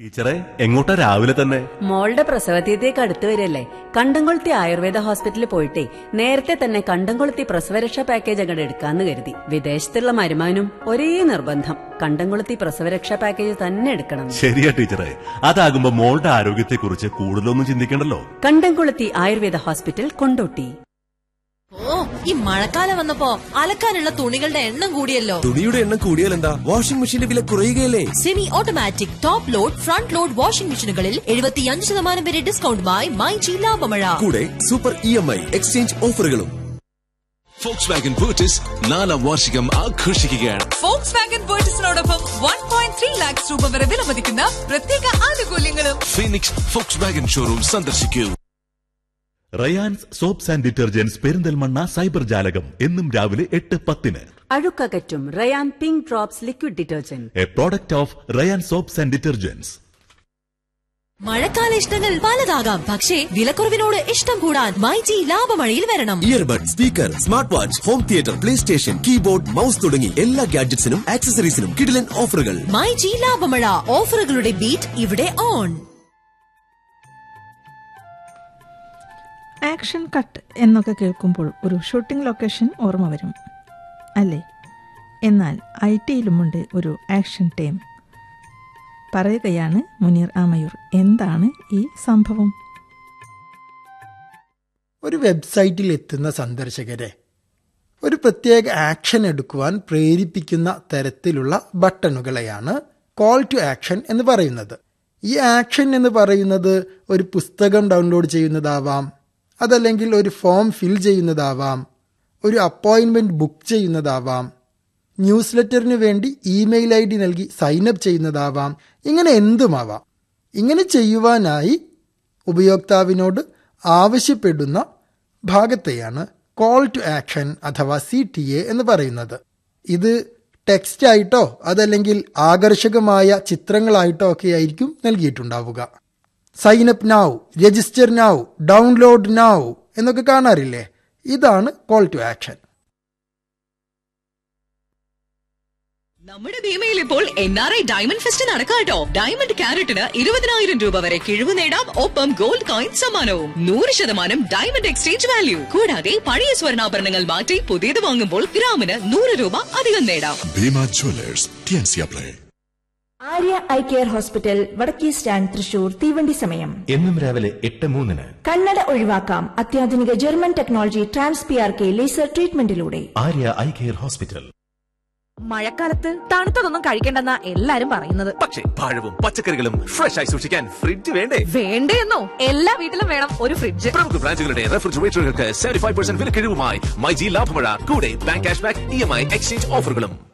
ടീച്ചറെ എങ്ങോട്ടാ രാവിലെ തന്നെ മോളുടെ പ്രസവതീയതേക്ക് അടുത്ത് വരില്ലേ കണ്ടംകൊളുത്തി ആയുർവേദ ഹോസ്പിറ്റലിൽ പോയിട്ടേ നേരത്തെ തന്നെ കണ്ടംകൊളുത്തി പ്രസവരക്ഷാ പാക്കേജ് അങ്ങോട്ട് എടുക്കാന്ന് കരുതി വിദേശത്തുള്ള മരുമാനും ഒരേ നിർബന്ധം കണ്ടംകൊളുത്തി പ്രസവരക്ഷാ പാക്കേജ് തന്നെ എടുക്കണം ശരിയാ ടീച്ചറെ അതാകുമ്പോ മോളുടെ ആരോഗ്യത്തെക്കുറിച്ച് കൂടുതലൊന്നും ചിന്തിക്കണ്ടല്ലോ കണ്ടംകൊളുത്തി ആയുർവേദ ഹോസ്പിറ്റൽ കൊണ്ടോട്ടി ഓ ഈ മഴക്കാലം വന്നപ്പോ അലക്കാനുള്ള തുണികളുടെ എണ്ണം കൂടിയല്ലോ തുണിയുടെ എണ്ണം കൂടിയാൽ എന്താ വാഷിംഗ് മെഷീന്റെ വില കുറയുകയല്ലേ semi automatic top load front load washing മെഷീനുകളിൽ എഴുപത്തിയഞ്ച് ശതമാനം വരെ ഡിസ്കൗണ്ടുമായി മൈ ജി ലാഭമഴ കൂടെ super E M I exchange ഓഫറുകളും ഫോക്സ് വാഗൻ ബൂട്ടിസ് നാലാം വാർഷികം ആഘോഷിക്കുകയാണ് ഫോക്സ് വാഗൻ വേർട്ടസിനോടൊപ്പം വൺ പോയിന്റ് ത്രീ ലാക്സ് രൂപ വരെ വിലമതിക്കുന്ന പ്രത്യേക ആനുകൂല്യങ്ങളും ഫീനിക്സ് ഫോക്സ് വാഗൻ ഷോറൂം സന്ദർശിക്കൂ Rayan's soaps and detergents Perinthalmanna cyber ജാലകം എന്നും രാവിലെ എട്ട് പത്തിന് അഴുക്കകറ്റും Rayan pink drops liquid detergent a product of Rayan soaps and detergents മഴക്കാല ഇഷ്ടങ്ങൾ പലതാകാം പക്ഷേ വിലക്കുറവിനോട് ഇഷ്ടം കൂടാൻ മൈ ജി ലാഭമഴയിൽ വരണം earbud speaker smart watch home theatre play station keyboard mouse തുടങ്ങി എല്ലാ ഗാഡ്ജറ്റ്സിനും ആക്സസറീസിനും കിടിലൻ ഓഫറുകൾ മൈ ജി ലാഭമഴ ഓഫറുകളുടെ ബീറ്റ് ഇവിടെ ഓൺ ആക്ഷൻ കട്ട് എന്നൊക്കെ കേൾക്കുമ്പോൾ ഒരു ഷൂട്ടിംഗ് ലൊക്കേഷൻ ഓർമ്മ വരും അല്ലേ എന്നാൽ ഐ ടിയിലുമുണ്ട് ഒരു ആക്ഷൻ ടീം പറയുകയാണ് മുനീർ ആമയൂർ എന്താണ് ഈ സംഭവം ഒരു വെബ്സൈറ്റിൽ എത്തുന്ന സന്ദർശകരെ ഒരു പ്രത്യേക ആക്ഷൻ എടുക്കുവാൻ പ്രേരിപ്പിക്കുന്ന തരത്തിലുള്ള ബട്ടണുകളെയാണ് കോൾ ടു ആക്ഷൻ എന്ന് പറയുന്നത് ഈ ആക്ഷൻ എന്ന് പറയുന്നത് ഒരു പുസ്തകം ഡൗൺലോഡ് ചെയ്യുന്നതാവാം അതല്ലെങ്കിൽ ഒരു ഫോം ഫിൽ ചെയ്യുന്നതാവാം ഒരു അപ്പോയിൻമെന്റ് ബുക്ക് ചെയ്യുന്നതാവാം ന്യൂസ് ലെറ്ററിന് വേണ്ടി ഇമെയിൽ ഐ ഡി നൽകി സൈനപ്പ് ചെയ്യുന്നതാവാം ഇങ്ങനെ എന്തുമാവാം ഇങ്ങനെ ചെയ്യുവാനായി ഉപയോക്താവിനോട് ആവശ്യപ്പെടുന്ന ഭാഗത്തെയാണ് കോൾ ടു ആക്ഷൻ അഥവാ സി ടി എ എന്ന് പറയുന്നത് ഇത് ടെക്സ്റ്റ് ആയിട്ടോ അതല്ലെങ്കിൽ ആകർഷകമായ ചിത്രങ്ങളായിട്ടോ ഒക്കെ ആയിരിക്കും നൽകിയിട്ടുണ്ടാവുക sign up now register now download now എന്നൊക്കെ കാണാറില്ലേ ഇതാണ് കോൾ ടു ആക്ഷൻ നമ്മുടെ ഭീമയിൽ ഇപ്പോൾ N R I diamond fest നടക്കാട്ടോ ഡയമണ്ട് ക്യാരറ്റിന് ഇരുപതിനായിരം രൂപ വരെ കിഴിവ് നേടാം ഒപ്പം ഗോൾഡ് കോയിൻ സമ്മാനവും നൂറ് ശതമാനം ഡയമണ്ട് എക്സ്ചേഞ്ച് വാല്യൂ കൂടാതെ പഴയ സ്വർണ്ണാഭരണങ്ങൾ മാറ്റി പുതിയത് വാങ്ങുമ്പോൾ ഗ്രാമിന് നൂറ് രൂപ അധികം നേടാം ഭീമ ജ്വല്ലേഴ്സ് ടിയൻസിയ പ്ലേ ആര്യ ഐ കെയർ ഹോസ്പിറ്റൽ വടക്കേ സ്റ്റാൻഡ് തൃശൂർ തീവണ്ടി സമയം എന്നും രാവിലെ എട്ട് മൂന്നിന് കണ്ണട ഒഴിവാക്കാം അത്യാധുനിക German technology trans P R K laser ട്രീറ്റ്മെന്റിലൂടെ ആര്യ ഐ കെയർ ഹോസ്പിറ്റൽ മഴക്കാലത്ത് തണുത്തതൊന്നും കഴിക്കണ്ടെന്നാ എല്ലാരും പറയുന്നത് പക്ഷേ പഴവും പച്ചക്കറികളും ഫ്രഷ് ആയി സൂക്ഷിക്കാൻ ഫ്രിഡ്ജ് വേണ്ടേ വേണ്ടേന്നോ എല്ലാ വീട്ടിലും വേണം ഒരു ഫ്രിഡ്ജ് പ്രമുഖ ബ്രാൻഡുകളുടെ റെഫ്രിജറേറ്ററുകൾക്ക് സെവന്റി ഫൈവ് പെർസെന്റ് വില കിഴിവുമായി മൈ ജി ലാഭമഴ കൂടെ bank cash back E M I exchange ഓഫറുകളും